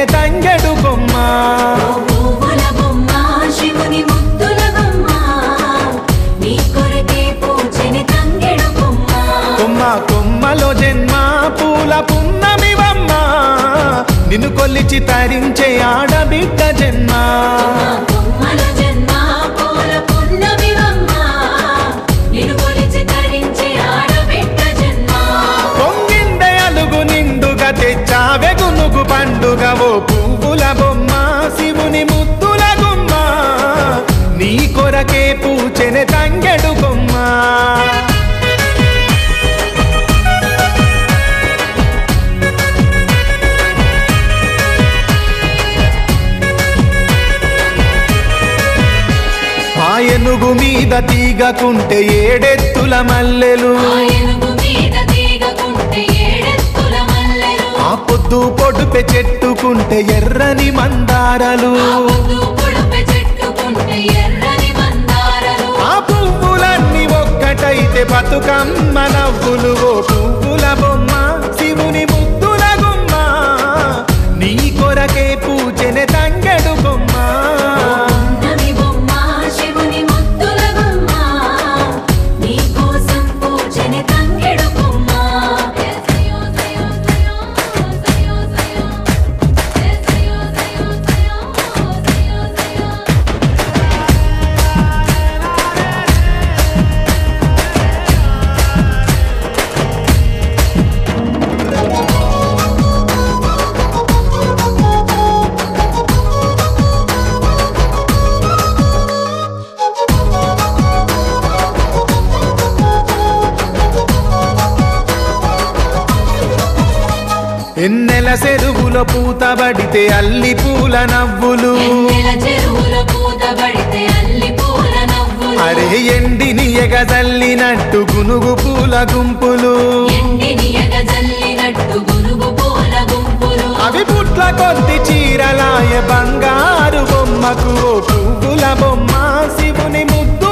పూచెనే తంగెడు కొమ్మ పువ్వుల బొమ్మ శివుని ముద్దుల బొమ్మ నీ కొరకే పూజని తంగెడు బొమ్మ కొమ్మ కొమ్మలో జన్మ పూల పున్నమివమ్మ నిన్ను కొల్లిచి తరించే ఆడబిడ్డ జన్మ బొమ్మల జన్మ పూల పున్నమివమ్మ నిన్ను కొలిచి తరించే ఆడబిడ్డ జన్మ పొంగిందే అలుగు నిండుగా తెచ్చావె గునుగు పండుగ ఓ పువ్వుల బొమ్మ శివుని ముద్దుల గుమ్మ నీ కొరకే పూచెనే తంగెడు కొమ్మ ఆ ఎనుగు మీద తీగకుంటే ఏడెత్తుల మల్లెలు ఆ ఏనుగు మీద తీగకుంటే ఏడెత్తుల మల్లెలు ఆ పొద్దు పొడుపె చెట్టుకుంటే ఎర్రని మందారలు ఆ పొద్దు పొడుపు చెట్టుకుంటే ఎర్రని మందారలు ఆ పువ్వులన్నీ ఒక్కటైతే బతుకమ్మ నవ్వులు ఓ పువ్వుల బొమ్మ శివుని ముద్దుల గుమ్మ నీ కొరకే పూజనే తంగెడు బొమ్మ పున్నమి బొమ్మ శివుని ముద్దుల బొమ్మ నీ కోసం పూజని తంగెడు బొమ్మ సయో సయో సయో సయో సయో సయో సయో సయో సయో ఎన్నెల చెరువులో పూతబడితే అల్లి పూల నవ్వులు ఎన్నెల చెరువుల పూతబడితే అల్లి పూల నవ్వులు అరే ఎండిని ఎగజల్లినట్టు గునుగు పూల గుంపులు ఎండిని ఎగజల్లినట్టు గురుగు పూల గుంపులు అవి పుట్ల కొద్ది చీరలాయ బంగారు బొమ్మకు ఓ పువ్వుల బొమ్మ శివుని ముద్దు